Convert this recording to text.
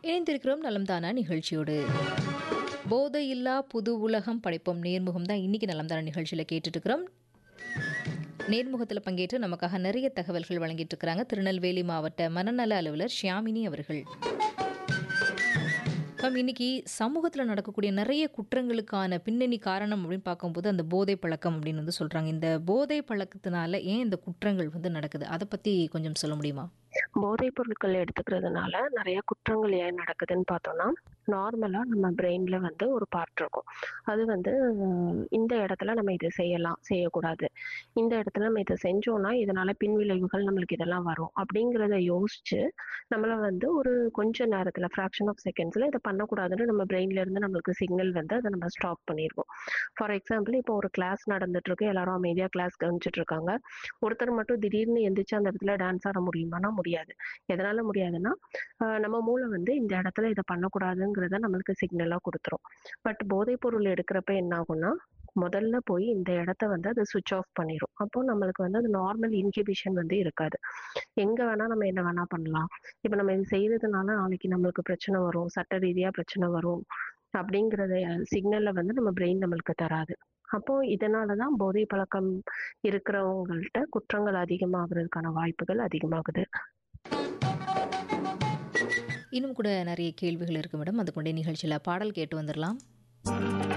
இணைந்திருக்கிறோம் நலம்தானா நிகழ்ச்சியோடு போதையில்லா புது உலகம் படைப்போம் நேர்முகம் தான் இன்னைக்கு நலம்தானா நிகழ்ச்சியில் கேட்டுட்டு இருக்கிறோம் நேர்முகத்தில் பங்கேற்று நமக்காக நிறைய தகவல்கள் வழங்கிட்டு இருக்கிறாங்க திருநெல்வேலி மாவட்ட மனநல அலுவலர் ஷியாமினி அவர்கள் மேம் இன்னைக்கு சமூகத்தில் நடக்கக்கூடிய நிறைய குற்றங்களுக்கான பின்னணி காரணம் அப்படின்னு பார்க்கும்போது அந்த போதை பழக்கம் அப்படின்னு வந்து சொல்கிறாங்க இந்த போதை பழக்கத்தினால ஏன் இந்த குற்றங்கள் வந்து நடக்குது அதை பற்றி கொஞ்சம் சொல்ல முடியுமா போதைப் பொருட்கள் எடுத்துக்கிறதுனால நிறைய குற்றங்கள் ஏன் நடக்குதுன்னு பார்த்தோம்னா நார்மலா நம்ம பிரெயின்ல வந்து ஒரு பார்ட் இருக்கும் அது வந்து அஹ், இந்த இடத்துல நம்ம இது செய்யலாம் செய்யக்கூடாது இந்த இடத்துல நம்ம இதை செஞ்சோம்னா இதனால பின்விளைவுகள் நம்மளுக்கு இதெல்லாம் வரும் அப்படிங்கிறத யோசிச்சு நம்மள வந்து ஒரு கொஞ்ச நேரத்துல ஃப்ராக்ஷன் ஆஃப் செகண்ட்ஸ்ல இதை பண்ணக்கூடாதுன்னு நம்ம பிரெயின்ல இருந்து நம்மளுக்கு சிக்னல் வந்து அதை நம்ம ஸ்டாப் பண்ணிடுவோம் ஃபார் எக்ஸாம்பிள் இப்போ ஒரு கிளாஸ் நடந்துட்டு இருக்கு எல்லாரும் அமைதியா கிளாஸ் கவனிச்சிட்டு இருக்காங்க ஒருத்தர் மட்டும் திடீர்னு எந்திரிச்சு அந்த இடத்துல டான்ஸ் ஆட முடியுமானா முடியாது எதனால முடியாதுன்னா ஆஹ் நம்ம மூளை வந்து இந்த இடத்துல இதை பண்ணக்கூடாதுங்கிறத நம்மளுக்கு சிக்னலா கொடுத்துரும் பட் போதைப் பொருள் எடுக்கிறப்ப என்ன ஆகும்னா முதல்ல போய் இந்த இடத்த வந்து அதை சுவிட்ச் ஆஃப் பண்ணிடும் அப்போ நம்மளுக்கு வந்து அது நார்மல் இன்ஹிபிஷன் வந்து இருக்காது எங்க வேணா நம்ம என்ன வேணா பண்ணலாம் இப்போ நம்ம இது செய்யறதுனால நாளைக்கு நம்மளுக்கு பிரச்சனை வரும் சட்ட ரீதியா பிரச்சனை வரும் அப்படிங்கிறத சிக்னலை வந்து நம்ம பிரெயின் நம்மளுக்கு தராது அப்போ இதனால தான் போதை பழக்கம் இருக்கிறவங்கள்ட்ட குற்றங்கள் அதிகமாகிறதுக்கான வாய்ப்புகள் அதிகமாகுது இன்னும் கூட நிறைய கேள்விகள் இருக்கு மேடம் அது கொண்டே நிகழ்ச்சியில் பாடல் கேட்டு வந்துடலாம்